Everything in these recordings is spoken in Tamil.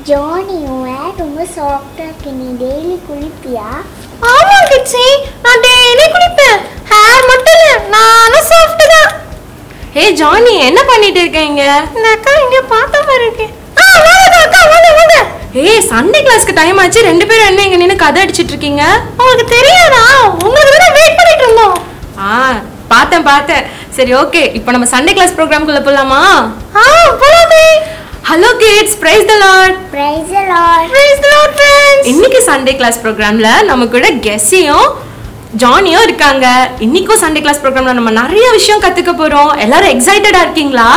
ஜானி உன் hair ரொம்ப சாஃப்டாக இருக்கு நீ டெய்லி குளிப்பியா ஆமா கிட்ஸி நான் டெய்லி குளிப்பேன் ஹேர் மட்டும் இல்ல நானும் சாஃப்ட் தான் ஹே ஜானி என்ன பண்ணிட்டு இருக்கீங்க இந்த அக்கா இங்க பார்த்த மாதிரி இருக்கு ஆ வாங்க அக்கா வாங்க வாங்க ஏய் சண்டே கிளாஸ்க்கு டைம் ஆச்சு ரெண்டு பேரும் என்ன இங்க நின்னு கதை அடிச்சிட்டு இருக்கீங்க உங்களுக்கு தெரியாதா உங்களுக்கு தான் வெயிட் பண்ணிட்டு இருந்தோம் ஆ பார்த்தேன் பார்த்தேன் சரி ஓகே இப்போ நம்ம சண்டே கிளாஸ் ப்ரோக்ராம்குள்ள போலாமா ஆ போலாமே hello kids praise the lord praise lord praise the lord friends இன்னைக்கு சண்டே கிளாஸ் ப்ரோக்ராம்ல நம்ம கூட கெஸ்ஸியும் ஜானியும் இருக்காங்க இன்னைக்கும் சண்டே கிளாஸ் ப்ரோக்ராம்ல நம்ம நிறைய விஷயம் கத்துக்க போறோம் எல்லாரும் எக்ஸைட்டடா இருக்கீங்களா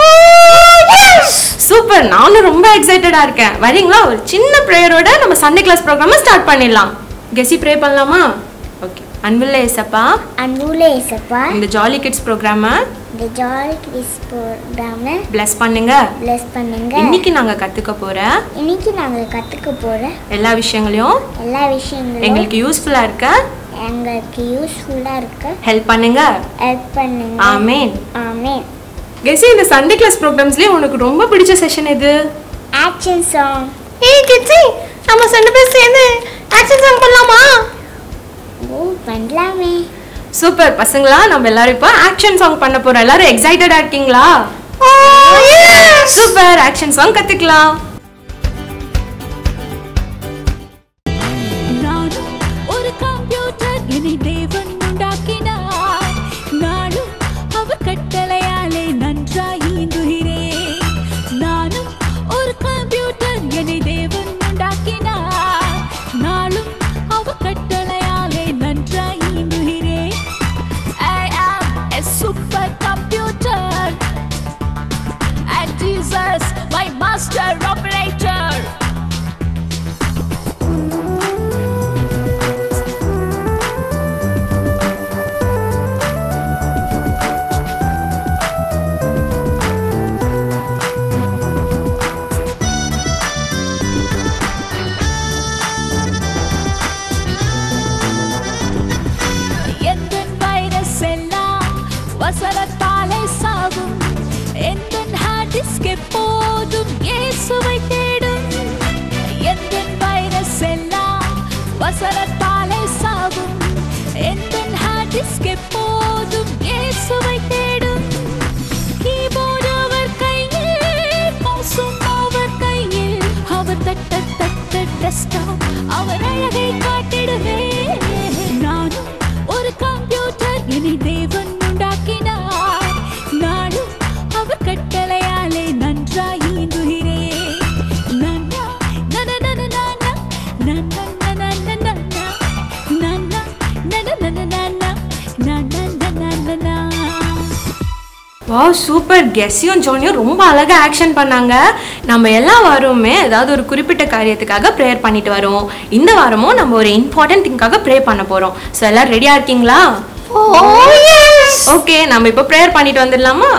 சூப்பர் நானும் ரொம்ப எக்ஸைட்டடா இருக்கேன் வரீங்களா ஒரு சின்ன ப்ரேயரோட நம்ம சண்டே கிளாஸ் ப்ரோக்ராம ஸ்டார்ட் பண்ணிடலாம் கெஸி ப்ரே பண்ணலாமா ஓகே அன்புள்ள ஏசப்பா அன்புல ஏசப்பா இந்த ஜாலி கிட்ஸ் ப்ரோக்ராம இந்த ஜாலி கிஸ் ப்ரோக்ராமை bless பண்ணுங்க ப்ளஸ் பண்ணுங்க இன்னைக்கு நாங்க கத்துக்க போற இன்னைக்கு நாங்கள் கற்றுக்க போகிற எல்லா விஷயங்களையும் எல்லா விஷயங்களும் எங்களுக்கு யூஸ்ஃபுல்லா இருக்க எங்களுக்கு யூஸ்ஃபுல்லாக இருக்க ஹெல்ப் பண்ணுங்க ஹெல்ப் பண்ணுங்க ஆமேன் ஆமென் கெஸி இந்த சண்டே கிளாஸ் ப்ரோக்ராம்ஸ்லயே உனக்கு ரொம்ப பிடிச்ச செஷன் எது ஆக்ஷன் சாங் ஏய் கிட்ஸி நம்ம ரெண்டு பேர் சேர்ந்து ஆக்ஷன் சாங் பண்ணலாமா ஓ பண்ணலாமே சூப்பர் பசங்களா நம்ம எல்லாரும் இப்போ ஆக்ஷன் சாங் பண்ண போறோம் எல்லாரும் எக்ஸைட்டடா இருக்கீங்களா oh yes super action song கத்துக்கலாம் நானும் ஒரு கம்ப்யூட்டர் என்னை தேவன் உண்டாக்கினார் நானும் அவர் கட்டளையாலே நன்றாய் இயங்குகிறேன் நானும் ஒரு கம்ப்யூட்டர் என்னை தேவன் உண்டாக்கினார் நாளும் அவர் கட்டளையாலே நன்றாய் இயங்குகிறேன் I am a supercomputer and Jesus my master operator எந்த வைரஸ் எல்லாம் வசனத்தாலே சாகும் எந்த ஹார்ட் டிஸ்க் எப்போதும் இயேசுவை தேடும் எந்த வைரஸ் எல்லாம் வசனத்தாலே சாகும் எந்த ஹார்ட் டிஸ்க் எப்போதும் இயேசுவை தேடும் கீபோர்டு அவர் கையில் மவுசும் அவர் கையில் அவர் தட்ட தட்ட டெஸ்க்டாப் அவர் அழகை காட்டிடுவே நானும் ஒரு கம்ப்யூட்டர் என்னை தேவன் உண்டாக்கினார் நானும் அவர் கட்டளையாலே நன்றாய் இயங்குகிறேன் நன்னா, நன, நன, நானா, நன்னா, நன, நன, நானா, நன்னா, நன, நன, நானா, நன்னா, நன, நனா. வாவ் சூப்பர் கெஸ்ஸியும் ஜோனியும் ரொம்ப அழகா ஆக்ஷன் பண்ணாங்க நம்ம எல்லா வாரமுமே ஏதாவது ஒரு குறிப்பிட்ட காரியத்துக்காக ப்ரேயர் பண்ணிட்டு வரோம் இந்த வாரமும் நம்ம ஒரு இம்பார்ட்டன்ட் திங்காக ப்ரே பண்ண போறோம் ஸோ எல்லாரும் ரெடியா இருக்கீங்களா ஓ எஸ் ஓகே நம்ம இப்போ ப்ரேயர் பண்ணிட்டு வந்துடலாமா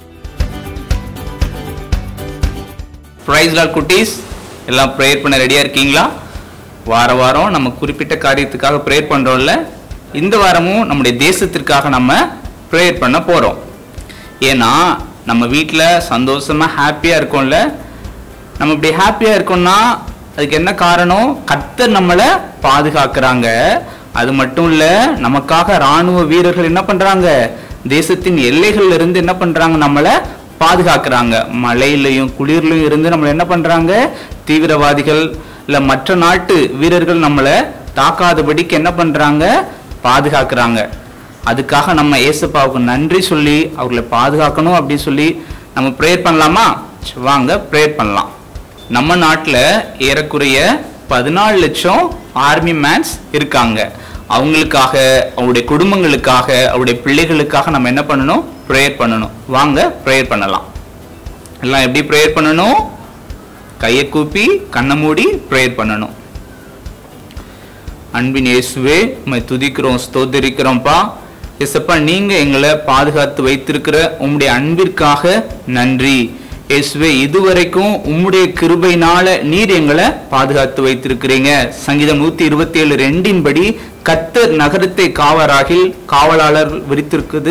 ப்ரைஸ் லால் குட்டீஸ் எல்லாம் ப்ரேயர் பண்ண ரெடியாக இருக்கீங்களா வார வாரம் நம்ம குறிப்பிட்ட காரியத்துக்காக ப்ரேயர் பண்ணுறோம்ல இந்த வாரமும் நம்முடைய தேசத்திற்காக நம்ம ப்ரேயர் பண்ண போகிறோம் ஏன்னா நம்ம வீட்டில் சந்தோஷமாக ஹாப்பியாக இருக்கோம்ல நம்ம இப்படி ஹாப்பியாக இருக்கோம்னா அதுக்கு என்ன காரணம் கர்த்தர் நம்மளை பாதுகாக்கிறாங்க அது மட்டும் இல்லை நமக்காக ராணுவ வீரர்கள் என்ன பண்ணுறாங்க தேசத்தின் எல்லைகள்ல இருந்து என்ன பண்ணுறாங்க நம்மளை பாதுகாக்கிறாங்க மழையிலையும் குளிர்லையும் இருந்து நம்மளை என்ன பண்ணுறாங்க தீவிரவாதிகள் இல்லை மற்ற நாட்டு வீரர்கள் நம்மளை தாக்காதபடிக்கு என்ன பண்ணுறாங்க பாதுகாக்கிறாங்க அதுக்காக நம்ம ஏசப்பாவுக்கு நன்றி சொல்லி அவர்களை பாதுகாக்கணும் அப்படின்னு சொல்லி நம்ம ப்ரேயர் பண்ணலாமா சரி, வாங்க ப்ரேயர் பண்ணலாம் நம்ம நாட்டில் ஏறக்குறைய பதினாலு லட்சம் ஆர்மி மேன்ஸ் இருக்காங்க அவங்களுக்காக அவங்களுடைய குடும்பங்களுக்காக அவருடைய பிள்ளைகளுக்காக நம்ம என்ன பண்ணணும் ப்ரேயர் பண்ணணும் வாங்க ப்ரேயர் பண்ணலாம் எல்லாம் எப்படி ப்ரேயர் பண்ணணும் கையை கூப்பி கண்ணை மூடி ப்ரேயர் பண்ணணும் அன்பின் இயேசுவே உம்மை துதிக்கிறோம் ஸ்தோத்தரிக்கிறோம்ப்பா இயேசப்பா நீங்க எங்களை பாதுகாத்து வைத்திருக்கிற உம்முடைய அன்பிற்காக நன்றி இயேசுவே இதுவரைக்கும் உம்முடைய கிருபையினால நீர் எங்களை பாதுகாத்து வைத்திருக்கிறீங்க சங்கீதம் நூத்தி இருபத்தி ஏழு ரெண்டின் படி கத்தர் நகரத்தை காவராகில் காவலாளர் விரித்திருக்குது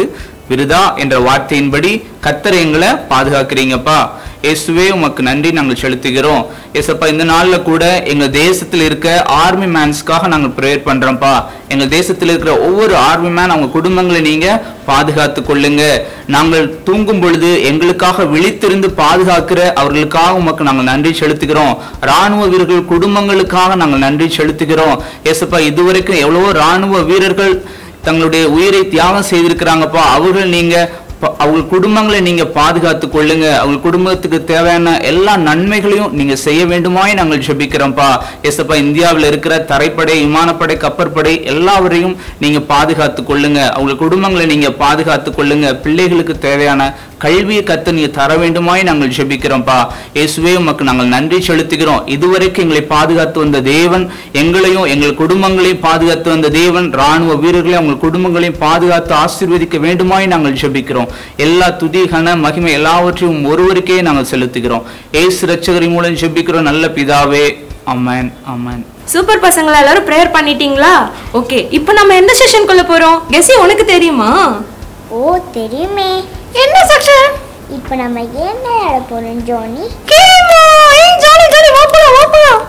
விருதா என்ற வார்த்தையின்படி கத்தர் எங்களை பாதுகாக்கிறீங்கப்பா இயேசுவே உமக்கு நன்றி நாங்கள் செலுத்துகிறோம் ஏசப்பா இந்த நாள்ல கூட எங்க தேசத்தில் இருக்க ஆர்மி மேன்ஸ்க்காக நாங்கள் ப்ரேயர் பண்றோம்ப்பா எங்க தேசத்தில் இருக்கிற ஒவ்வொரு ஆர்மி மேன் அவங்க குடும்பங்களை நீங்க பாதுகாத்து கொள்ளுங்க நாங்கள் தூங்கும் பொழுது எங்களுக்காக விழித்திருந்து பாதுகாக்கிற அவர்களுக்காக உமக்கு நாங்கள் நன்றி செலுத்துகிறோம் ராணுவ வீரர்கள் குடும்பங்களுக்காக நாங்கள் நன்றி செலுத்துகிறோம் ஏசப்பா இதுவரைக்கும் எவ்வளவோ ராணுவ வீரர்கள் தங்களுடைய உயிரை தியாகம் செய்திருக்கிறாங்கப்பா அவர்கள் நீங்க ப- அவங்க குடும்பங்களை நீங்க பாதுகாத்து கொள்ளுங்க அவங்க குடும்பத்துக்கு தேவையான எல்லா நன்மைகளையும் நீங்க செய்ய வேண்டுமாய் நாங்கள் ஜெபிக்கிறோம்ப்பா எசப்பா இந்தியாவில் இருக்கிற தரைப்படை விமானப்படை கப்பற்படை எல்லாவரையும் நீங்க பாதுகாத்து கொள்ளுங்க அவங்க குடும்பங்களை நீங்க பாதுகாத்து கொள்ளுங்க பிள்ளைகளுக்கு தேவையான கல்வியை கத்து நீங்க தர வேண்டுமாய் நாங்கள் ஜெபிக்கிறோம்ப்பா இயேசுவே உமக்கு நாங்கள் நன்றி செலுத்துகிறோம் இதுவரைக்கும் எங்களை பாதுகாத்து வந்த தேவன் எங்களையும் எங்கள் குடும்பங்களையும் பாதுகாத்து வந்த தேவன் ராணுவ வீரர்களையும் அவங்க குடும்பங்களையும் பாதுகாத்து ஆசீர்வதிக்க வேண்டுமாய் நாங்கள் ஜெபிக்கிறோம் எல்லா துதி கன மகிமை எல்லாவற்றையும் ஒருவருக்கே நாங்கள் செலுத்துகிறோம் ஏசு ரட்சகரின் மூலம் ஜெபிக்கிறோம் நல்ல பிதாவே அமேன் அமேன் சூப்பர் பசங்களா எல்லாரும் ப்ரேயர் பண்ணிட்டீங்களா ஓகே இப்போ நம்ம எந்த செஷனுக்குள்ள போறோம் கெஸி உனக்கு தெரியுமா ஓ தெரியுமே என்ன செக்ஷன் இப்போ நம்ம என்ன விளையாட போறோம் ஜோனி கேமா ஏய் ஜாலி ஜாலி வா போலாம் வா போலாம்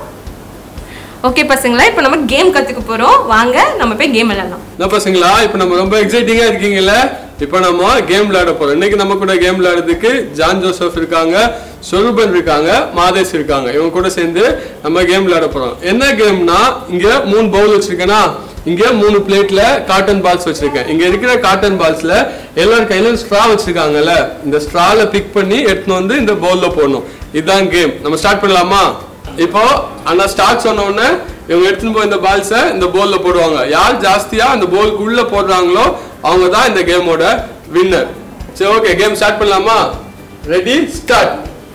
ஓகே பசங்களா இப்போ நம்ம கேம் கத்துக்க போறோம் வாங்க நம்ம போய் கேம் விளையாடலாம் என்ன பசங்களா இப்போ நம்ம ரொம்ப எக்ஸைட்டிங்கா இருக்கீங்கல்ல இப்போ நம்ம கேம் விளையாட போறோம் இன்னைக்கு நம்ம கூட கேம் விளையாடுறதுக்கு ஜான் ஜோசப் இருக்காங்க சொருபன் இருக்காங்க மாதேஷ் இருக்காங்க இவங்க கூட சேர்ந்து நம்ம கேம் விளையாட போறோம் என்ன கேம்னா இங்க மூணு பவுல் வச்சிருக்கேனா இங்க மூணு பிளேட்ல காட்டன் பால்ஸ் வச்சிருக்கேன் இங்க இருக்கிற காட்டன் பால்ஸ்ல எல்லார் கையிலும் ஸ்ட்ரா வச்சிருக்காங்கல்ல இந்த ஸ்ட்ரால பிக் பண்ணி எடுத்துன்னு வந்து இந்த பவுல்ல போடணும் இதுதான் கேம் நம்ம ஸ்டார்ட் பண்ணலாமா இப்போ அண்ணா ஸ்டார்ட் சொன்ன உடனே இவங்க எடுத்துன்னு போய் இந்த பால்ஸை இந்த போல்ல போடுவாங்க யார் ஜாஸ்தியா அந்த போலுக்கு உள்ள போடுறாங்களோ அவங்க தான் இந்த கேமோட வின்னர் சரி ஓகே கேம் ஸ்டார்ட் பண்ணலாமா ரெடி ஸ்டார்ட்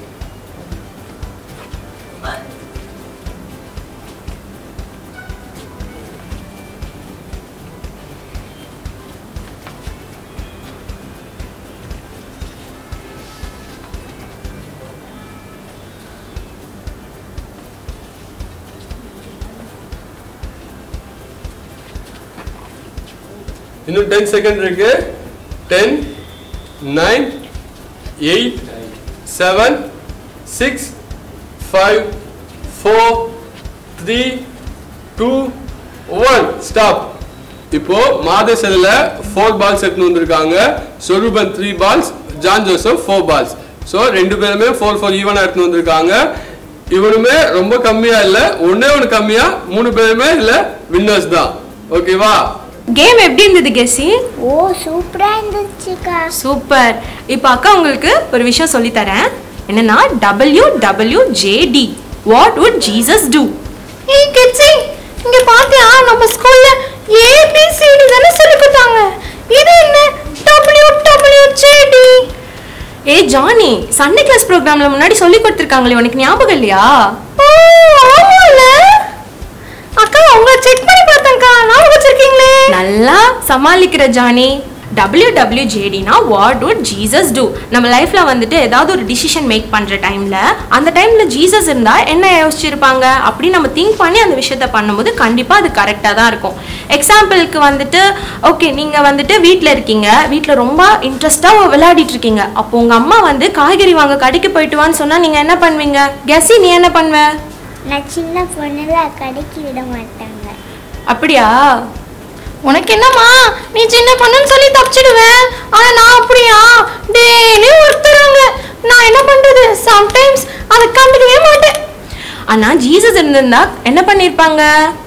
இன்னும் டென் செகண்ட் இருக்கு ten nine eight seven six five four three two one stop இப்போ மாதேசல்ல ஃபோர் பால்ஸ் எடுத்துன்னு வந்திருக்காங்க Swarupan three balls John Joseph four balls so ரெண்டு பேருமே ஃபோர் ஃபோர் ஈவனா எடுத்துன்னு வந்திருக்காங்க இவனுமே ரொம்ப கம்மியா இல்ல ஒண்ணே ஒன்று கம்மியா மூணு பேருமே இல்ல வின்னர்ஸ் தான் ஓகேவா கேம் எப்படி இருந்தது கெஸி ஓ சூப்பரா இருந்துச்சுக்கா சூப்பர் இப்போ அக்கா உங்களுக்கு ஒரு விஷயம் சொல்லி தரேன் என்னன்னா W W J D what would Jesus do ஏய் கிட்ஸி இங்க பாத்தியா நம்ம ஸ்கூல்ல ஏபிசிடி தானே சொல்லி கொடுத்தாங்க இது என்ன டபிள்யூ டபிள்யூ ஜேடி ஏ ஜானி சண்டே கிளாஸ் ப்ரோக்ராம்ல முன்னாடி சொல்லி கொடுத்துருக்காங்களே உனக்கு ஞாபகம் இல்லையா ஓ ஆமால அக்கா உங்களை செக் பண்ணி பார்த்தேன்க்கா ஞாபகம் வச்சிருக்கீங்களே நல்லா சமாளிக்கிற ஜானி டபிள்யூ டபிள்யூ ஜேடினா வாட் வுட் ஜீசஸ் டூ நம்ம லைஃப்ல வந்துட்டு ஏதாவது ஒரு டிசிஷன் மேக் பண்ற டைம்ல அந்த டைம்ல ஜீசஸ் இருந்தா என்ன யோசிச்சிருப்பாங்க அப்படி நம்ம திங்க் பண்ணி அந்த விஷயத்த பண்ணும்போது கண்டிப்பா அது கரெக்டா தான் இருக்கும் எக்ஸாம்பிளுக்கு வந்துட்டு ஓகே நீங்க வந்துட்டு வீட்ல இருக்கீங்க வீட்ல ரொம்ப இன்ட்ரெஸ்டா விளையாடிட்டு இருக்கீங்க அப்போ உங்க அம்மா வந்து காய்கறி வாங்க கடைக்கு போயிட்டு வான்னு சொன்னா நீங்க என்ன பண்ணுவீங்க கெஸி நீ என்ன பண்ணுவ நான் சின்ன பொண்ணுல கடைக்கு விட மாட்டாங்க அப்படியா உனக்கு என்னம்மா நீ சின்ன பொண்ணுன்னு சொல்லி தப்பிச்சிடுவேன் ஆனா நான் அப்படியா டெய்லி ஒருத்தராங்க நான் என்ன பண்றது சம்டைம்ஸ் அதை கண்டுக்கவே மாட்டேன் ஆனா ஜீசஸ் இருந்திருந்தா என்ன பண்ணிருப்பாங்க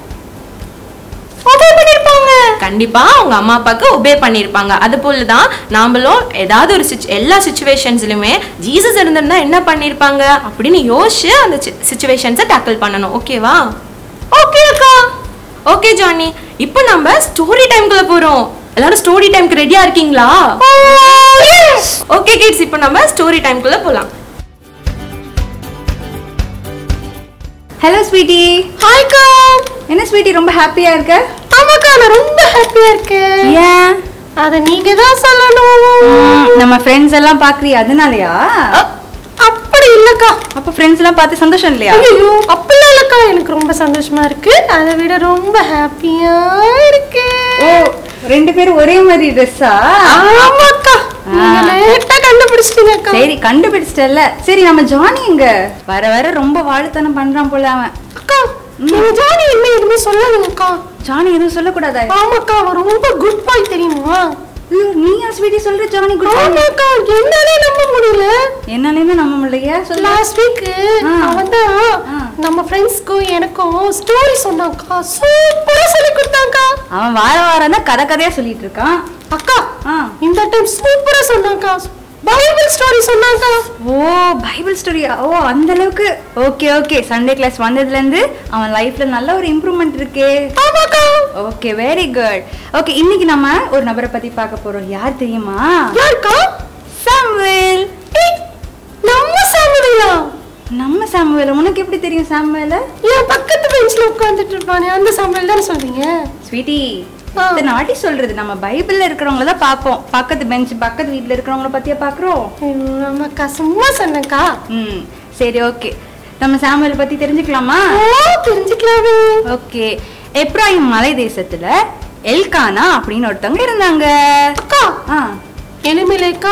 ஒபே பண்ணிருப்பாங்க கண்டிப்பா அவங்க அம்மா அப்பாவுக்கு ஒபே பண்ணியிருப்பாங்க அது போல தான் நாமளும் ஏதாவது ஒரு சிச் எல்லா சுச்சுவேஷன்ஸ்லையுமே ஜீசஸ் இருந்திருந்தா என்ன பண்ணியிருப்பாங்க அப்படின்னு யோசிச்சு அந்த சுச்சுவேஷன்ஸை டேக்கிள் பண்ணணும் ஓகேவா ஓகே அக்கா ஓகே ஜானி இப்போ நம்ம ஸ்டோரி டைம்குள்ள போறோம் எல்லாரும் ஸ்டோரி டைம்க்கு ரெடியா இருக்கீங்களா எஸ் ஓகே கிட்ஸ் இப்போ நம்ம ஸ்டோரி டைம்குள்ள போலாம் ஹலோ ஸ்வீட்டி ஹாய்க்கா என்ன ஸ்வீட்டி ரொம்ப ஹாப்பியா இருக்க ஆமாக்கா நான் ரொம்ப ஹாப்பியா இருக்கேன் ஏன் அதை நீங்க தான் சொல்லணும் நம்ம ஃப்ரெண்ட்ஸ் எல்லாம் பாக்குறியா அதனாலயா அ- அப்படி இல்லக்கா அப்ப ஃப்ரெண்ட்ஸ் எல்லாம் பார்த்து சந்தோஷம் இல்லையா ஐயோ அப்படிலாம் இல்லக்கா எனக்கு ரொம்ப சந்தோஷமா இருக்கு அதை விட ரொம்ப ஹாப்பியா இருக்கு ஓ ரெண்டு பேரும் ஒரே மாதிரி ட்ரெஸ்ஸா ஆமாக்கா நீங்க லேட்டா கண்டுபிடிச்சிட்டீங்க அக்கா சரி கண்டுபிடிச்சிட்டல சரி நம்ம ஜானி எங்க வர வர ரொம்ப வாழுத்தனம் பண்றான் போல அவன் அக்கா நீங்க ஜானி என்ன எதுவுமே சொல்லாதீங்கக்கா ஜானி எதுவும் சொல்லக்கூடாதா ஆமாக்கா அவன் ரொம்ப குட் பாய் தெரியுமா ஐயோ, நீயா ஸ்வீட்டி சொல்ற ஜானி குட் ஆமாக்கா என்னாலே நம்ப முடியல என்னன்னு நம்ப முடியலையா சொல்லு லாஸ்ட் வீக் ஆ. அவன் தான் ஆ. நம்ம ஃப்ரெண்ட்ஸ்க்கும் எனக்கும் ஸ்டோரி சொன்னாக்கா சூப்பரா சொல்லி கொடுத்தாக்கா அவன் வார வாரம் தான் கதை கதையா சொல்லிட்டு இருக்கான் அக்கா ஆ. இந்த டைம் சூப்பரா சொன்னாக்கா பைபிள் ஸ்டோரி சொன்னாக்கா ஓ பைபிள் ஸ்டோரியா ஓ அந்த அளவுக்கு ஓகே ஓகே சண்டே கிளாஸ் வந்ததுல இருந்து அவன் லைஃப்ல நல்ல ஒரு இம்ப்ரூவ்மெண்ட் இருக்கே ஆமாக்கா ஓகே வெரி குட் ஓகே இன்னைக்கு நம்ம ஒரு நபரை பத்தி பார்க்க போறோம் யார் தெரியுமா யாருக்கா சாமுவேல் ஏய், நம்ம சாமுடியா நம்ம சாமுவேல் உனக்கு எப்படி தெரியும் சாமுவேல என் பக்கத்து பெஞ்ச்ல உட்கார்ந்துட்டு இருப்பானே அந்த சாமுவேல் தானே சொல்றீங்க ஸ்வீட்டி ஆ. இத்தனை வாட்டி சொல்றது நம்ம பைபிள்ல இருக்கிறவங்கள தான் பார்ப்போம் பக்கத்து பெஞ்ச் பக்கத்து வீட்ல இருக்கிறவங்கள பத்தியா பாக்குறோம் ஐயோ, ஆமாக்கா சும்மா சொன்னேக்கா ம் சரி ஓகே நம்ம சாமுவேல் பத்தி தெரிஞ்சுக்கலாமா ஓ தெரிஞ்சுக்கலாமே ஓகே எப்ராஹிம் மலை தேசத்துல எல்கானா அப்படின்னு ஒருத்தவங்க இருந்தாங்க அக்கா ஆ எளிமையிலேக்கா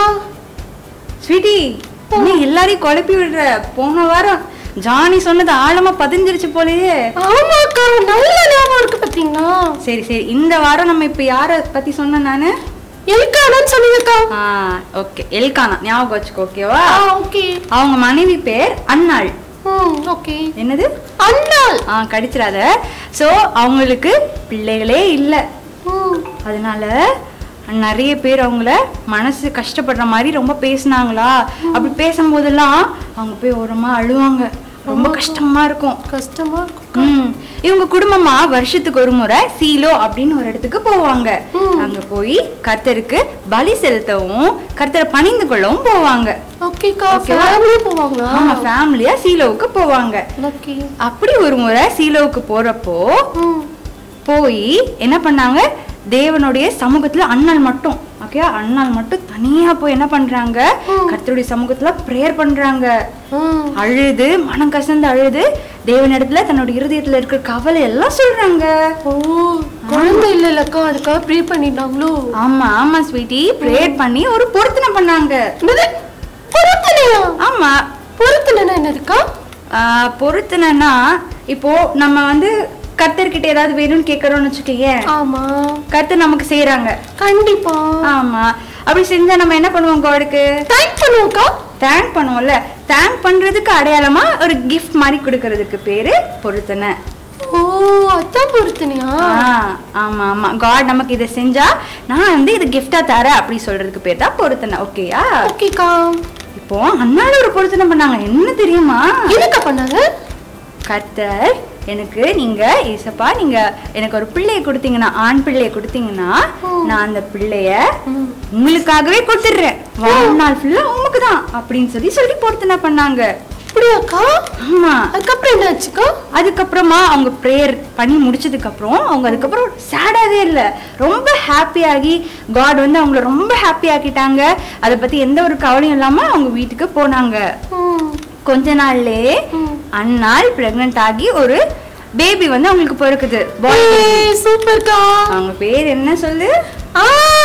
ஸ்வீட்டி நீ எல்லாரையும் குழப்பி விடுற போன வாரம் ஜானி சொன்னது ஆழமா பதிஞ்சிருச்சு போலயே ஆமாக்கா நல்ல ஞாபகம் இருக்கு பாத்தீங்களா சரி சரி இந்த வாரம் நம்ம இப்ப யார பத்தி சொன்ன நானு எலிக்கானு சொல்லுங்கக்கா ஆ ஓகே எல்கானா ஞாபகம் வச்சுக்கோ ஓகேவா ஆ ஓகே அவங்க மனைவி பேர் அன்னாள் ம் ஓகே என்னது அண்ணாள் ஆ கடிச்சிடாத சோ அவங்களுக்கு பிள்ளைகளே இல்லை ம் அதனால நிறைய பேர் அவங்கள மனசு கஷ்டப்படுற மாதிரி ரொம்ப பேசுனாங்களா அப்படி பேசும்போதெல்லாம் அவங்க போய் ஓரமா அழுவாங்க ரொம்ப கஷ்டமா இருக்கும் கஷ்டமா இருக்கும் ம் இவங்க குடும்பமா வருஷத்துக்கு ஒரு முறை சீலோ அப்படின்னு ஒரு இடத்துக்கு போவாங்க அங்க போய் கர்த்தருக்கு பலி செலுத்தவும் கர்த்தரை பணிந்து கொள்ளவும் போவாங்க ஓகேக்கா ஓகேவா? ஃபேமிலி போவாங்களா ஆமா ஃபேமிலியா சீலோவுக்கு போவாங்க ஓகே அப்படி ஒரு முறை சீலோவுக்கு போறப்போ ம் போய் என்ன பண்ணாங்க தேவனுடைய சமூகத்துல அண்ணல் மட்டும் ஓகே அண்ணல் மட்டும் தனியா போய் என்ன பண்றாங்க கர்த்தருடைய சமூகத்துல ப்ரேயர் பண்றாங்க ம் அழுது மனம் கசந்து அழுது தேவனிடத்துல தன்னோட இருதயத்துல இருக்கிற கவலை எல்லாம் சொல்றாங்க ஓ குழந்தை இல்ல இல்லக்கா அதுக்காக ப்ரே பண்ணிட்டாங்களோ ஆமா ஆமா ஸ்வீட்டி ப்ரேயர் பண்ணி ஒரு பொருத்தனை பண்ணாங்க என்னது பொருத்தனையா ஆமா பொருத்தனைனா என்னதுக்கா ஆஹ், பொருத்தனைனா இப்போ நம்ம வந்து கர்த்தர்கிட்ட ஏதாவது வேணும்னு கேட்கறோம்னு வச்சுக்கோயேன் ஆமா கர்த்தர் நமக்கு செய்யறாங்க கண்டிப்பா ஆமா அப்படி செஞ்சா நம்ம என்ன பண்ணுவோம் காடுக்கு தேங்க் பண்ணுவோம்க்கா தேங்க் பண்ணுவோம்ல தேங்க் பண்றதுக்கு அடையாளமா ஒரு gift மாதிரி கொடுக்கறதுக்கு பேரு பொருத்தனை ஓ அதான் பொருத்தனையா ஆ, ஆமா ஆமா காட் நமக்கு இதை செஞ்சா நான் வந்து இது gift-ஆ தரேன் அப்படி சொல்றதுக்கு பேர் தான் பொருத்தனை ஓகேயா ஓகேக்கா இப்போ அண்ணால ஒரு பொருத்தனை பண்ணாங்க என்ன தெரியுமா என்னக்கா பண்ணாங்க கர்த்தர் எனக்கு நீங்க ஏசப்பா நீங்க எனக்கு ஒரு பிள்ளைய கொடுத்தீங்கன்னா ஆண் பிள்ளைய கொடுத்தீங்கன்னா நான் அந்த பிள்ளைய உங்களுக்காகவே கொடுத்துடுறேன் வாழ்நாள் ஃபுல்லா உங்களுக்கு தான் அப்படின்னு சொல்லி சொல்லி பொருத்தனை பண்ணாங்க அப்படியாக்கா ஆமா அதுக்கப்புறம் என்ன ஆச்சுக்கா அதுக்கப்புறமா அவங்க ப்ரேயர் பண்ணி முடிச்சதுக்கு அப்புறம் அவங்க அதுக்கப்புறம் சேடாவே இல்லை ரொம்ப ஹாப்பியாகி காட் வந்து அவங்கள ரொம்ப ஹாப்பி ஆக்கிட்டாங்க அதை பத்தி எந்த ஒரு கவலையும் இல்லாம அவங்க வீட்டுக்கு போனாங்க ம் கொஞ்ச நாள்லயே அண்ணாள் பிரெக்னென்ட் ஆகி ஒரு பேபி வந்து அவங்களுக்கு பிறக்குது boy baby. ஏய், சூப்பர்க்கா அவங்க பேர் என்ன சொல்லு ஆ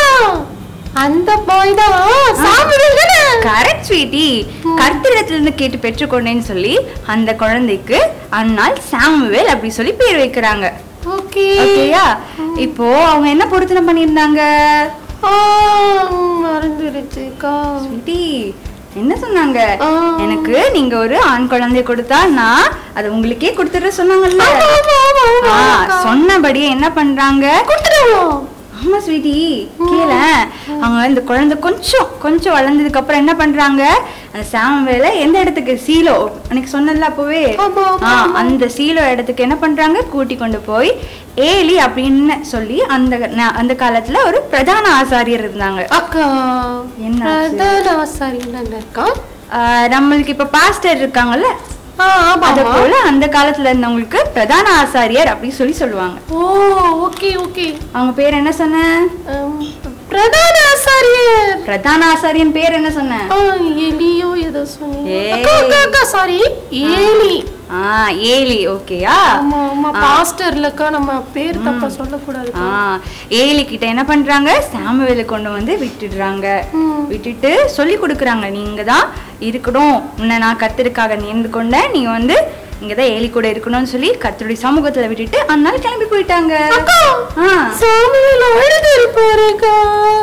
அந்த பாய் தான் சாமுவேல் தானே கரெக்ட் ஸ்வீட்டி கர்த்தரிடத்துல இருந்து கேட்டு பெற்றுக்கொண்டேன்னு சொல்லி அந்த குழந்தைக்கு அண்ணாள் சாமுவேல் அப்படி சொல்லி பேர் வைக்கிறாங்க ஓகே ஓகேயா இப்போ அவங்க என்ன பொருத்தனை பண்ணியிருந்தாங்க ஆ மறந்துருச்சுக்கா ஸ்வீட்டி என்ன சொன்னாங்க ஆ. எனக்கு நீங்க ஒரு ஆண் குழந்தை கொடுத்தா நான் அது உங்களுக்கே கொடுத்துட சொன்னாங்கல்ல ஆமா, ஆமா, ஆமா, ஆ, ஆமாக்கா. சொன்னபடியே என்ன பண்றாங்க கொடுத்துடுவோம் ஆமா ஸ்வீட்டி கீழே அவங்க இந்த குழந்தை கொஞ்சம் கொஞ்சம் வளர்ந்ததுக்கு அப்புறம் என்ன பண்றாங்க அந்த சாமுவேல எந்த இடத்துக்கு சீலோ அன்னைக்கு சொன்னல அப்பவே ஆமா, ஆமா, ஆ, அந்த சீலோ இடத்துக்கு என்ன பண்றாங்க கூட்டி கொண்டு போய் ஏலி அப்படின்னு சொல்லி அந்த ந- அந்த காலத்துல ஒரு பிரதான ஆசாரியர் இருந்தாங்க அக்கா என்னாச்சு? பிரதான ஆசாரி என்னக்கா ஆ, நம்மளுக்கு இப்ப பாஸ்டர் இருக்காங்கல்ல ஆ ஆமா அத ஆமா. போல அந்த காலத்துல இருந்தவங்களுக்கு பிரதான ஆசாரியர் அப்படின்னு சொல்லி சொல்லுவாங்க ஓ ஓகே ஓகே அவங்க பேர் என்ன சொன்ன அம், பிரதான ஆசாரியர் பிரதான ஆசாரியன் பேர் என்ன சொன்ன ஆ எலியோ ஏதோ சொன்னீங்க ஏய். அக்கா அக்கா அக்கா சாரி ஏலி ஆ ஏலி ஓகேயா ஆமா ஆமா பாஸ்டர்லக்கா நம்ம பேர் தப்பா சொல்லக்கூடாது ஆ ஏலி கிட்ட என்ன பண்றாங்க சாமுவேலை கொண்டு வந்து விட்டுடுறாங்க விட்டுட்டு சொல்லி கொடுக்குறாங்க நீங்க தான் இருக்கணும் உன்னை நான் கத்திற்காக நேர்ந்து கொண்டேன் நீ வந்து இங்க தான் ஏலி கூட இருக்கணும்னு சொல்லி கத்தருடைய சமூகத்துல விட்டுட்டு அதனால கிளம்பி போயிட்டாங்க ஆ. சாமியில அழுது இருப்பாருக்கா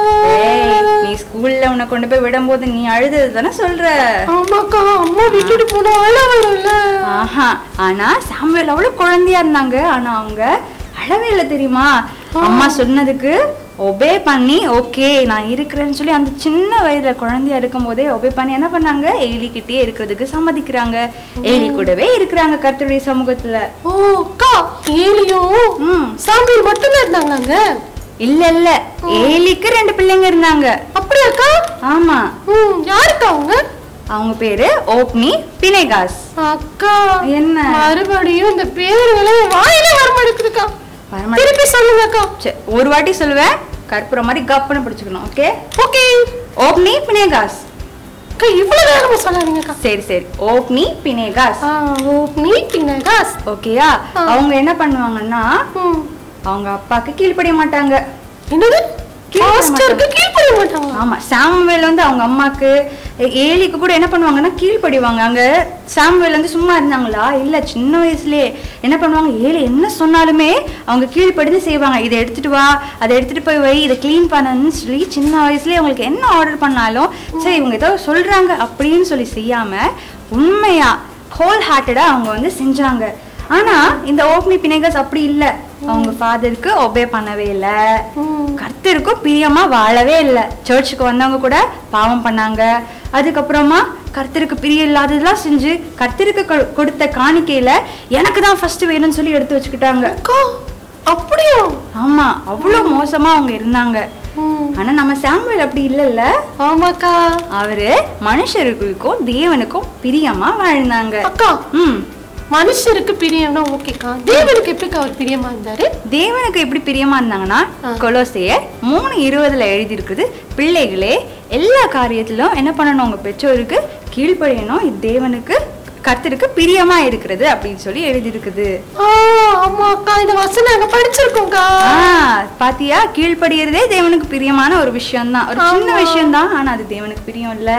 ஏய், நீ ஸ்கூல்ல உன்னை கொண்டு போய் விடும்போது நீ அழுதது தானே சொல்ற ஆமாக்கா அம்மா விட்டுட்டு போனா அழ வரும்ல ஆஹா ஆனா சாமுவேல் அவ்வளவு குழந்தையா இருந்தாங்க ஆனா அவங்க அழவே இல்லை தெரியுமா அம்மா சொன்னதுக்கு ஒபே பண்ணி ஓகே நான் இருக்கிறேன்னு சொல்லி அந்த சின்ன வயதுல குழந்தையா இருக்கும் போதே ஒபே பண்ணி என்ன பண்ணாங்க ஏலி கிட்டே இருக்கிறதுக்கு சம்மதிக்கிறாங்க ஏலி கூடவே இருக்கிறாங்க கர்த்தருடைய சமூகத்துல ஓ அக்கா ஏலியும் ம். சாமியில் மட்டும்தான் இருந்தாங்க அங்க இல்ல இல்ல ஏலிக்கு ரெண்டு பிள்ளைங்க இருந்தாங்க அப்படியாக்கா ஆமா ம் யாருக்கா அவங்க அவங்க பேரு ஓப்னி பினேகாஸ் அக்கா என்ன? மறுபடியும் இந்த பேருங்களே வாயிலே வர மாட்டேங்குதுக்கா வரமாட்டேங்குது. திருப்பி சொல்லுங்கக்கா சரி, ஒரு வாட்டி சொல்லுவேன் கற்பூரம் மாதிரி கப்புன்னு பிடிச்சுக்கணும் ஓகே ஓகே ஓப்னி பினேகாஸ் அக்கா இவ்வளவு வேகமா சொல்லாதீங்கக்கா சரி சரி ஓப்னி பினேகாஸ் ஆ ஓப்னி பின்னகாஸ் ஓகேயா அவங்க என்ன பண்ணுவாங்கன்னா ம் அவங்க அப்பாக்கு கீழ்ப்படிய மாட்டாங்க என்னது கீழ்ப்படிய மாஸ்டருக்கு கீழ்ப்படிய மாட்டாங்க ஆமா சாமுவேல் வந்து அவங்க அம்மாக்கு ஏ- ஏலிக்கு கூட என்ன பண்ணுவாங்கன்னா கீழ்ப்படிவாங்க அங்க சாமுவேல் வந்து சும்மா இருந்தாங்களா இல்ல சின்ன வயசுலயே என்ன பண்ணுவாங்க ஏலி என்ன சொன்னாலுமே அவங்க கீழ்ப்படிந்து செய்வாங்க இதை எடுத்துட்டு வா அதை எடுத்துட்டு போய் வை இதை க்ளீன் பண்ணணும்னு சொல்லி சின்ன வயசுலயே அவங்களுக்கு என்ன ஆர்டர் பண்ணாலும் சரி இவங்க ஏதோ சொல்றாங்க அப்படின்னு சொல்லி செய்யாம உண்மையா ஹோல் ஹார்ட்டடா அவங்க வந்து செஞ்சாங்க ஆனா இந்த ஓப்னி பினேகஸ் அப்படி இல்ல அவங்க ஃபாதருக்கு ஒபே பண்ணவே இல்ல கர்த்தருக்கும் பிரியமா வாழவே இல்ல சர்ச்சுக்கு வந்தவங்க கூட பாவம் பண்ணாங்க அதுக்கப்புறமா கர்த்தருக்கு பிரியம் இல்லாததெல்லாம் செஞ்சு கர்த்தருக்கு கொ- கொடுத்த காணிக்கையில எனக்கு தான் ஃபர்ஸ்ட் வேணும்னு சொல்லி எடுத்து வச்சுக்கிட்டாங்க அக்கா அப்படியா ஆமா அவ்வளவு மோசமா அவங்க இருந்தாங்க ஆனா நம்ம சாமுவேல் அப்படி இல்லல்ல ஆமாக்கா அவரு மனுஷர்களுக்கும் தேவனுக்கும் பிரியமா வாழ்ந்தாங்க அக்கா ம் மனுஷருக்கு பிரியம்னா ஓகேக்கா தேவனுக்கு எப்படிக்கா அவர் பிரியமா இருந்தாரு தேவனுக்கு எப்படி பிரியமா இருந்தாங்கன்னா கொலோசையர் மூணு இருபதுல எழுதி இருக்குது பிள்ளைகளே எல்லா காரியத்திலும் என்ன பண்ணணும் உங்க பெற்றோருக்கு கீழ்ப்படியணும் இது தேவனுக்கு கர்த்தருக்கு பிரியமா இருக்கிறது அப்படின்னு சொல்லி எழுதி இருக்குது ஆ ஆமா அக்கா இந்த வசனம் நாங்க படிச்சிருக்கோம்க்கா பாத்தியா கீழ்ப்படியறதே தேவனுக்கு பிரியமான ஒரு விஷயம் தான் ஒரு சின்ன விஷயம் தான் ஆனா அது தேவனுக்கு பிரியம் இல்ல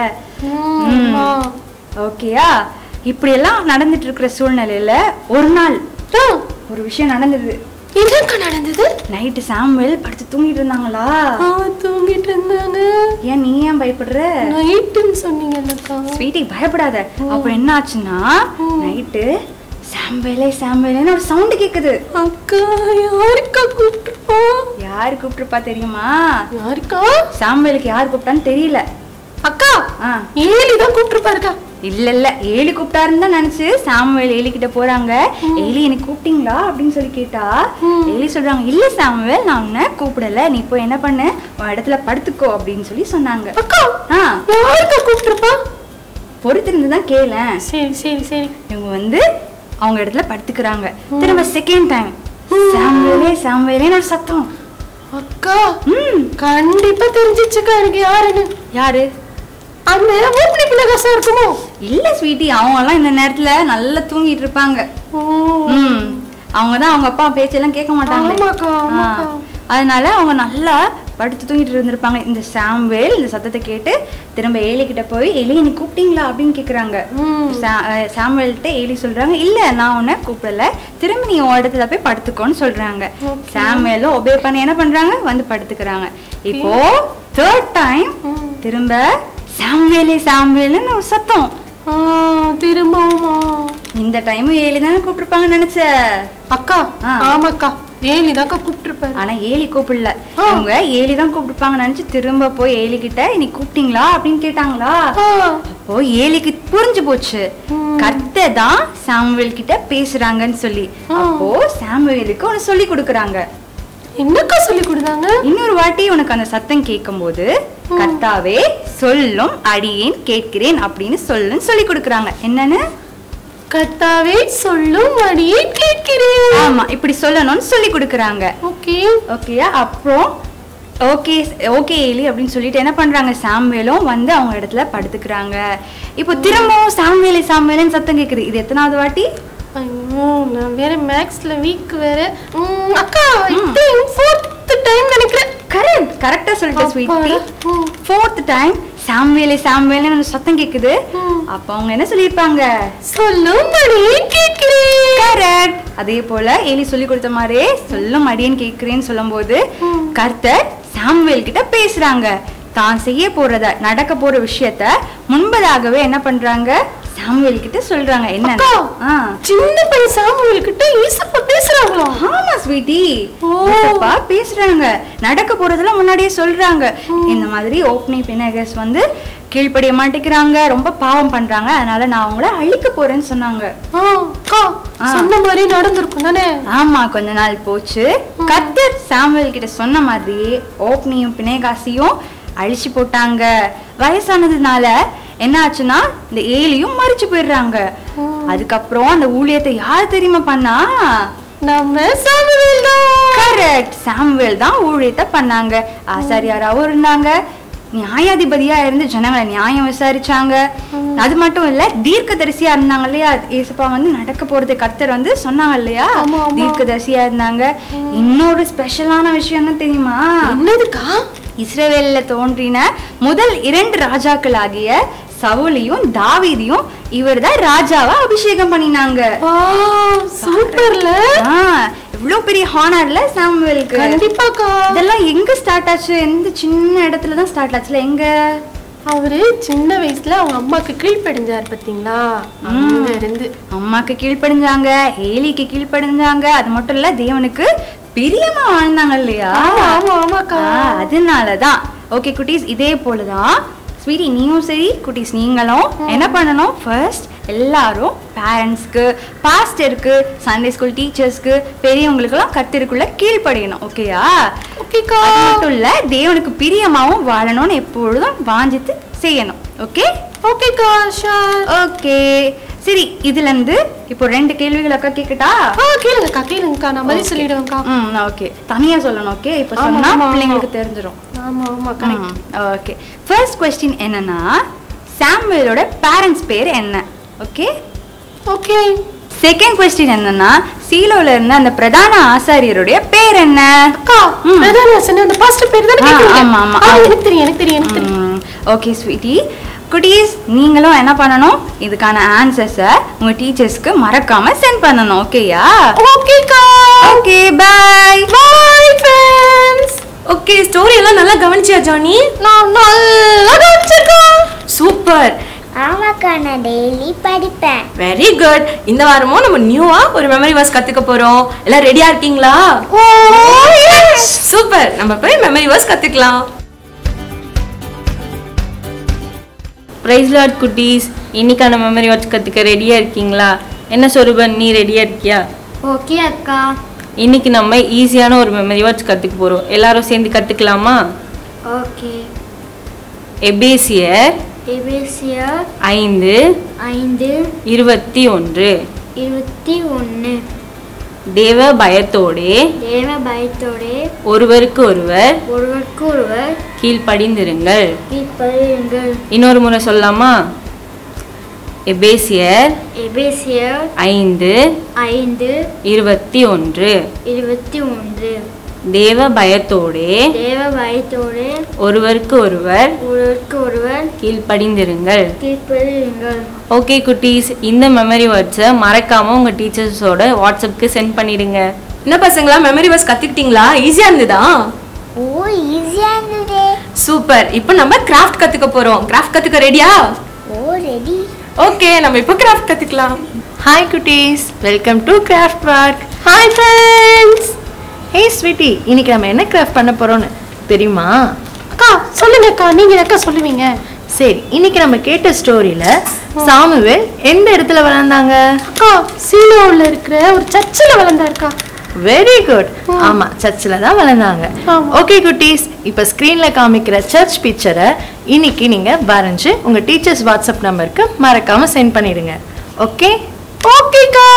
ம், ஆ. ஓகேயா இப்படி எல்லாம் நடந்துட்டு இருக்கிற சூழ்நிலையில ஒரு நாள் ஆ, ஒரு விஷயம் நடந்தது என்னக்கா நடந்தது நைட்டு சாமுவேல் படுத்து தூங்கிட்டு இருந்தாங்களா ஆ தூங்கிட்டு இருந்தாங்க ஏன் நீ ஏன் பயப்படுற நைட்டுன்னு சொன்னீங்கல்லக்கா ஸ்வீட்டி பயப்படாத அப்ப என்ன ஆச்சுன்னா நைட்டு சாம்பேலே சாம்பேலேன்னு ஒரு சவுண்ட் கேக்குது அக்கா யாருக்கா கூப்பிட்டுருப்பா யாரு கூப்பிட்டுருப்பா தெரியுமா யாருக்கா சாம்பேலுக்கு யார் கூப்பிட்டான்னு தெரியல அக்கா ஆ ஏலி தான் கூப்பிட்டுருப்பாருக்கா இல்ல இல்ல ஏலி கூப்பிட்டாருன்னு தான் நினைச்சு சாமுவேல் ஏலி கிட்ட போறாங்க ஏலி எனக்கு கூப்பிட்டீங்களா அப்படின்னு சொல்லி கேட்டா ஏலி சொல்றாங்க இல்ல சாமுவேல் நான் உன்னை கூப்பிடல நீ போய் என்ன பண்ணு உன் இடத்துல படுத்துக்கோ அப்படின்னு சொல்லி சொன்னாங்க அக்கா ஆ யாருக்கா கூப்பிட்டுருப்பா பொறுத்திருந்து தான் கேளேன் சரி சரி சரி இவங்க வந்து அவங்க இடத்துல படுத்துக்கிறாங்க திரும்ப செகண்ட் டைம் சாமுவேலே சாமுவேலேன்னு ஒரு சத்தம் அக்கா ம் கண்டிப்பா தெரிஞ்சிச்சுக்கா எனக்கு யாருன்னு யாரு அந்த ஓப்பனி பிள்ளைகாசம் இருக்குமோ இல்ல ஸ்வீட்டி அவங்க எல்லாம் இந்த நேரத்துல நல்லா தூங்கிட்டு இருப்பாங்க ஓ ம் அவங்க தான் அவங்க அப்பா பேச்செல்லாம் கேட்க மாட்டாங்க ஆமாக்கா, ஆமாக்கா. அதனால அவங்க நல்லா படுத்து தூங்கிட்டு இருந்திருப்பாங்க இந்த சாம்வேல் இந்த சத்தத்தை கேட்டு திரும்ப ஏலி கிட்ட போய் எலி நீ கூப்பிட்டீங்களா அப்படின்னு கேக்குறாங்க சா- அஹ் சாமுவேல்கிட்ட ஏலி சொல்றாங்க இல்ல நான் உன்னை கூப்பிடல திரும்ப நீ உன் இடத்துல போய் படுத்துக்கோன்னு சொல்றாங்க சாமுவேலும் ஒபே பண்ணி என்ன பண்றாங்க வந்து படுத்துக்கிறாங்க இப்போ தேர்ட் டைம் திரும்ப சாமுவேலே சாமுவேல்னு ஒரு சத்தம் ஆ, திரும்பவுமா இந்த டைம் ஏலி தானே கூப்பிட்டுருப்பாங்கன்னு நினைச்ச அக்கா ஆ. ஆமாக்கா ஏலி தாக்கா கூப்பிட்டுருப்பாரு ஆனா ஏலி கூப்பிடல இவங்க ஏலி தான் கூப்பிட்டுருப்பாங்க நினைச்சு திரும்ப போய் ஏலி கிட்ட நீ கூப்பிட்டீங்களா அப்படின்னு கேட்டாங்களா ஆ, அப்போ ஏலிக்கு புரிஞ்சு போச்சு கர்த்த தான் சாமுவேல் கிட்ட பேசுறாங்கன்னு சொல்லி அப்போ சாமுவேலுக்கு ஒன்னு சொல்லி கொடுக்குறாங்க என்னக்கா சொல்லி கொடுத்தாங்க இன்னொரு வாட்டி உனக்கு அந்த சத்தம் கேட்கும்போது கர்த்தாவே சொல்லும் அடியேன் கேட்கிறேன் அப்படின்னு சொல்லுன்னு சொல்லி கொடுக்குறாங்க என்னன்னு கர்த்தாவே சொல்லும் வழியை கேட்கிறேன் ஆமா இப்படி சொல்லணும்னு சொல்லி கொடுக்குறாங்க ஓகே ஓகேயா அப்புறம் ஓகே ஓகே ஏலி அப்படின்னு சொல்லிட்டு என்ன பண்றாங்க சாம்வேலும் வந்து அவங்க இடத்துல படுத்துக்கிறாங்க இப்போ திரும்பவும் சாம்வேலி சாம்வேலின்னு சத்தம் கேக்குது இது எத்தனாவது வாட்டி ஐயோ நான் வேற மேக்ஸ்ல வீக் வேற ம், அக்கா இது ஃபோர்த் டைம் நினைக்கிறேன் கரெக்ட் கரெக்டா சொல்லிட்டேன் ஸ்வீட்டி அப்பாடா. ம். ஃபோர்த் டைம் சாம்வேலே சாம்வேல்னு ஒரு சத்தம் கேக்குது அப்ப அவங்க என்ன சொல்லியிருப்பாங்க சொல்லும்படி கேட்கிறேன் கரெக்ட் அதே போல ஏலி சொல்லி கொடுத்த மாதிரியே சொல்லும் அடியேன் கேட்கிறேன்னு சொல்லும்போது கர்த்தர் சாம்வேல் கிட்ட பேசுறாங்க தான் செய்ய போறத நடக்க போற விஷயத்த முன்பதாகவே என்ன பண்றாங்க சாம்வேல் கிட்ட சொல்றாங்க என்ன அக்கா. ஆ சின்ன பையன் சாமுவேல் கிட்ட ஈசப்பா பேசுறாங்களா ஆமா ஸ்வீட்டி ஓ. ஏசப்பா பேசுறாங்க நடக்க போறதெல்லாம் முன்னாடியே சொல்றாங்க இந்த மாதிரி ஓப்னி பினகஸ் வந்து கீழ்ப்படிய மாட்டேங்கிறாங்க ரொம்ப பாவம் பண்றாங்க அதனால நான் அவங்கள அழிக்க போறேன்னு சொன்னாங்க ஆ, அக்கா ஆ. சொன்ன மாதிரி நடந்திருக்கும் தானே ஆமா கொஞ்ச நாள் போச்சு கத்தர் சாமுவேல் கிட்ட சொன்ன மாதிரி ஓப்னியும் பினேகாசியும் அழிச்சு போட்டாங்க வயசானதுனால என்ன ஆச்சுன்னா இந்த ஏலியும் மறிச்சு போயிடுறாங்க அதுக்கப்புறம் அந்த ஊழியத்தை யார் தெரியுமா பண்ணா நம்ம சாமுவேல் தான் கரெக்ட் சாமுவேல் தான் ஊழியத்தை பண்ணாங்க ஆசாரியாராவும் இருந்தாங்க நியாயாதிபதியா இருந்து ஜனங்களை நியாயம் விசாரிச்சாங்க அது மட்டும் இல்ல தீர்க்கதரிசியா இருந்தாங்க இல்லையா ஏசப்பா வந்து நடக்க போறது கர்த்தர் வந்து சொன்னாங்க இல்லையா ஆமா, ஆமா. தீர்க்கதரிசியா இருந்தாங்க இன்னொரு ஸ்பெஷலான விஷயம் என்ன தெரியுமா என்னதுக்கா இஸ்ரவேல்ல தோன்றின முதல் இரண்டு ராஜாக்களாகிய சவுலியும் தாவீதையும் இவர்தான் ராஜாவா அபிஷேகம் பண்ணினாங்க ஆ சூப்பர்ல ஆ, இவ்வளவு பெரிய ஹானர்ல சாமுவேலுக்கு கண்டிப்பாக்கா இதெல்லாம் எங்க ஸ்டார்ட் ஆச்சு எந்த சின்ன இடத்துல தான் ஸ்டார்ட் ஆச்சுல எங்க அவரு சின்ன வயசுல அவங்க அம்மாக்கு கீழ்ப்படிஞ்சார் பாத்தீங்களா அங்க இருந்து அம்மாக்கு கீழ்ப்படிஞ்சாங்க ஏலிக்கு கீழ்ப்படிஞ்சாங்க அது மட்டும் இல்ல தேவனுக்கு பிரியமா வாழ்ந்தாங்க இல்லையா ஆமா ஆமா ஆமாக்கா ஆ, அதனாலதான் ஓகே குட்டீஸ் இதே போலதான் ஸ்வீட்டி நீயும் சரி குட்டீஸ் நீங்களும் என்ன பண்ணணும் ஃபர்ஸ்ட் எல்லாரும் பேரண்ட்ஸ்க்கு பாஸ்டருக்கு சண்டே ஸ்கூல் டீச்சர்ஸ்க்கு பெரியவங்களுக்கெல்லாம் கத்திற்குள்ள கீழ்ப்படியணும் ஓகேயா ஓகேக்கா அது மட்டும் இல்ல தேவனுக்கு பிரியமாவும் வாழணும்னு எப்பொழுதும் வாஞ்சித்து செய்யணும் ஓகே ஓகேக்கா ஷார் ஓகே சரி இதுல இருந்து இப்போ ரெண்டு கேள்விகள் அக்கா கேக்கட்டா ஆ கேளுங்கக்கா கேளுங்கக்கா நான் பதில் சொல்லிடுவேன்க்கா ம் ஓகே தனியா சொல்லணும் ஓகே இப்போ ஆமா, சொன்னா ஆமா, ஆமா. பிள்ளைங்களுக்கு தெரிஞ்சிடும் ஆமா ஆமா கரெக்ட் ஓகே ஃபர்ஸ்ட் கொஸ்டின் என்னன்னா சாமுவேலோட பேரண்ட்ஸ் பேர் என்ன ஓகே ஓகே செகண்ட் கொஸ்டின் என்னன்னா சீலோல இருந்த அந்த பிரதான ஆசாரியருடைய பேர் என்ன அக்கா ம். பிரதான ஆசன் அந்த பாஸ்டர் பேர் தானே ஆ, கேக்குறீங்க ஆமா, ஆமா. ஆ, எனக்கு தெரியும் எனக்கு தெரியும் எனக்கு தெரியும் ஓகே ஸ்வீட்டி குட்டீஸ் நீங்களும் என்ன பண்ணணும் இதுக்கான ஆன்சர்ஸை உங்க டீச்சர்ஸ்க்கு மறக்காம சென்ட் பண்ணணும் ஓகேயா ஓகேக்கா okay bye bye friends okay story எல்லாம் நல்லா கவனிச்சியா ஜானி நான் நல்லா கவனிச்சிருக்கேன் சூப்பர் ஆமாக்கா நான் டெய்லி படிப்பேன் வெரி குட் இந்த வாரமும் நம்ம நியூவா ஒரு மெமரி வாஸ் கத்துக்க போறோம் எல்லாம் ரெடியா இருக்கீங்களா ஓ எஸ் சூப்பர் நம்ம போய் மெமரி வாஸ் கத்துக்கலாம் ப்ரைஸ் லாட் குட்டீஸ் இன்னைக்கான மெமரி வாட்ச் கற்றுக்க ரெடியாக இருக்கீங்களா என்ன சொருபன் நீ ரெடியாக இருக்கியா ஓகே அக்கா இன்னைக்கு நம்ம ஈஸியான ஒரு மெமரி வாட்ச் கற்றுக்க போகிறோம் எல்லாரும் சேர்ந்து கற்றுக்கலாமா ஓகே எபேசியர் எபேசியர் ஐந்து ஐந்து இருபத்தி ஒன்று இருபத்தி ஒன்று தேவ பயத்தோடே தேவ பயத்தோடு ஒருவருக்கு ஒருவர் ஒருவருக்கு ஒருவர் கீழ்ப்படிந்திருங்கள் கீழ்ப்படியுங்கள் இன்னொரு முறை சொல்லலாமா எபேசியர் எபேசியர் ஐந்து ஐந்து இருபத்தி ஒன்று இருபத்தி ஒன்று தேவ பயத்தோடே தேவ பயத்தோடு ஒருவருக்கு ஒருவர் ஒருவருக்கு ஒருவர் கீழ்ப்படிந்திருங்கள் கீழ்ப்படியுங்கள் ஓகே குட்டீஸ் இந்த மெமரி வேர்ட்ஸை மறக்காம உங்க டீச்சர்ஸோட வாட்ஸ்அப்க்கு சென்ட் பண்ணிடுங்க என்ன பசங்களா மெமரி வாஸ் கத்துக்கிட்டீங்களா ஈஸியா இருந்ததா ஓ ஈஸியாக இருந்ததே சூப்பர் இப்போ நம்ம கிராஃப்ட் கத்துக்க போறோம் கிராஃப்ட் கத்துக்க ரெடியா ஓ ரெடி ஓகே நம்ம இப்போ கிராஃப்ட் கத்துக்கலாம் ஹாய் குட்டீஸ் welcome to craft park hi friends hey sweetie இன்னைக்கு நம்ம என்ன கிராஃப்ட் பண்ண போறோம்னு தெரியுமா அக்கா சொல்லுங்க அக்கா நீங்க அக்கா சொல்லுவீங்க சரி இன்னைக்கு நம்ம கேட்ட ஸ்டோரியில சாமுவேல் எந்த இடத்துல வளர்ந்தாங்க அக்கா சீலோவில் இருக்கிற ஒரு சர்ச்சில் வளர்ந்தாருக்கா வெரி குட் ஆமா சர்ச்சில் தான் வளர்ந்தாங்க ஆமா. ஓகே குட்டீஸ் இப்போ ஸ்க்ரீன்ல காமிக்கிற சர்ச் பிக்சரை இன்னைக்கு நீங்க வரைஞ்சு உங்க டீச்சர்ஸ் வாட்ஸ்அப் நம்பருக்கு மறக்காம சென்ட் பண்ணிடுங்க ஓகே ஓகேக்கா